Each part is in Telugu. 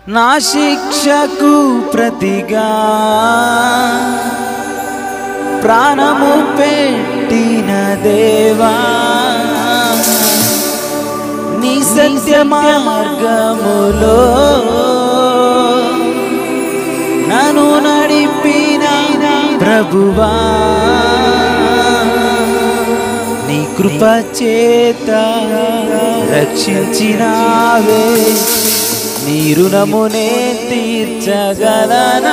నా శిక్షకు ప్రతిగా ప్రాణము పెట్టిన దేవా నీ సత్య మార్గములో నన్ను నడిపిన ప్రభువా నీ కృప చేత రక్షించినావే నీ రుణమునే తీర్చగలనా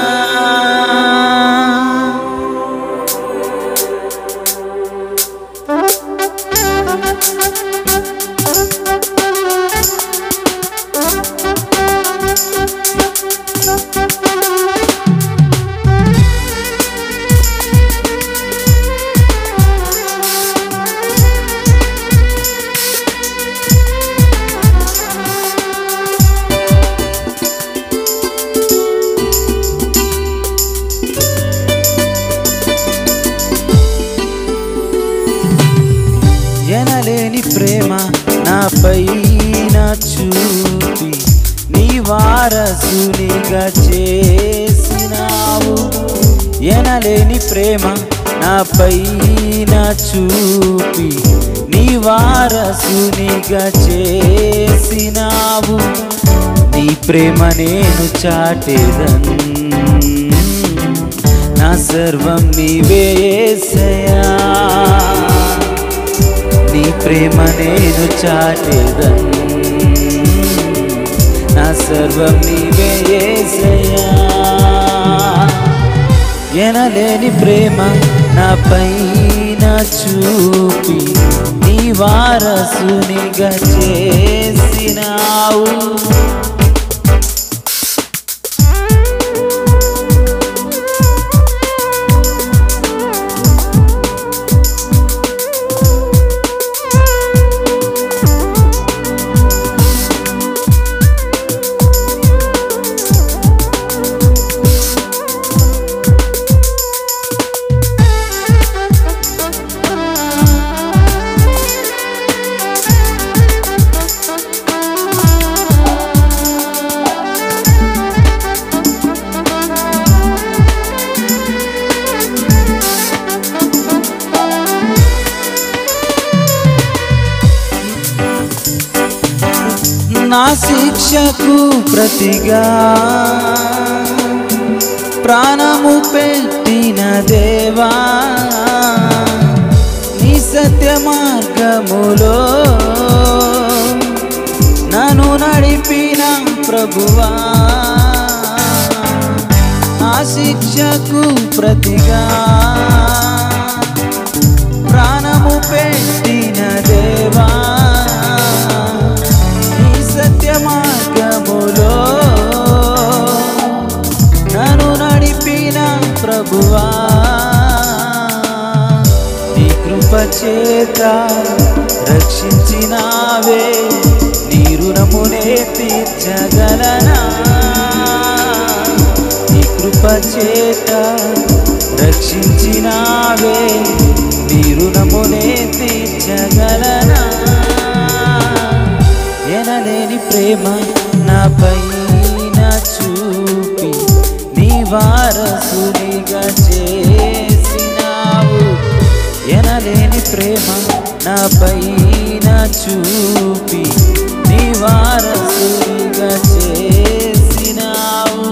ఎనలేని ప్రేమ నాపై నా చూపి నీ వారసునిగా చేసినావు ఎనలేని ప్రేమ నాపై నా చూపి నీ వారసునిగా చేసినావు నీ ప్రేమ నేను చాటేదన్ నా సర్వం నీవే యేసయ్యా నీ ప్రేమ నేను చాటేదన్ నా సర్వం నీవే యేసయ్యా ఎనలేని ప్రేమ నా పైన చూపి నీ వారసునిగా చేసినావు నా శిక్షకు ప్రతిగా ప్రాణము పెట్టిన దేవా నీ సత్య మార్గములో నన్ను నడిపిన ప్రభువా నా శిక్షకు ప్రతిగా ప్రాణము పెట్టిన దేవా నీ సత్య మార్గములో నన్ను నడిపిన ప్రభువా నీ కృప చేత రక్షించినావే నీ రుణమునే తీర్చగలనా నీ కృప చేత రక్షించినావే నీ రుణమునే తీర్చగలనా ఎనలేని ప్రేమ నాపై నా చూపి నీ వారసునిగా చేసినావు ఎనలేని ప్రేమ నాపై నా చూపి నీ వారసునిగా చేసినావు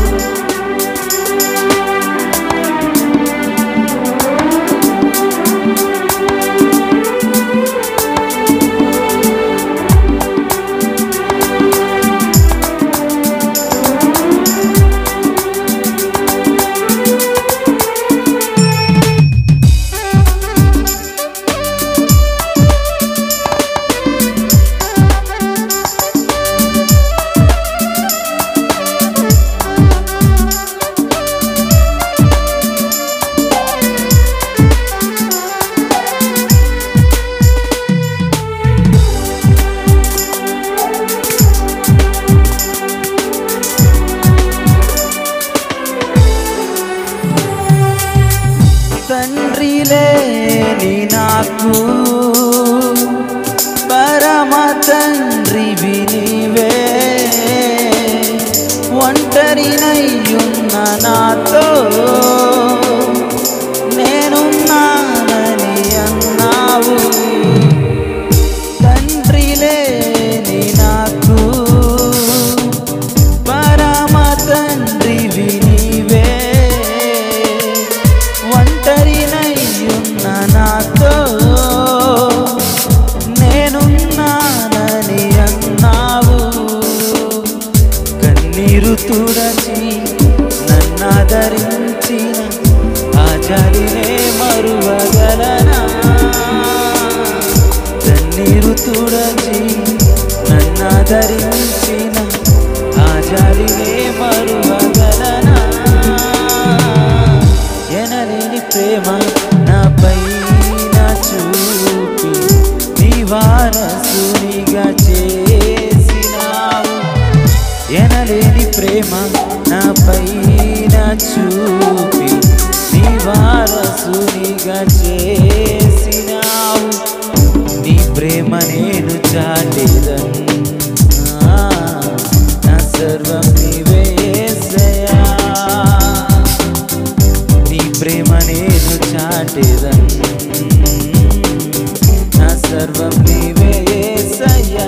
తండ్రి లేని నాకు పరమ తండ్రి వినివే ఒంటరినయ్యున్న నాతో నేనున్నానని అన్నావు తండ్రి లేని నాకు పరమ తండ్రివి నీవే ఒంటరినయ్యున్న నాతో నేనున్నానని అన్నావు కన్నీరు తుడచి నన్నాదరించిన ఆ జాలినే మరువగలనా కన్నీరు తుడచి నన్నాదరించిన ఆ జాలినే మరువగలనా ఎనలేని ప్రేమ నాపై నా చూపి నీ వారసునిగా చేసినావు ఎనలేని ప్రేమ నాపై నా చూపి నీ వారసునిగా చేసినావు నీ ప్రేమ నేను చాటేదన్ నా సర్వం నీవే యేసయ్యా. నీ ప్రేమ నేను చాటేదన్ నా సర్వం నీవే యేసయ్యా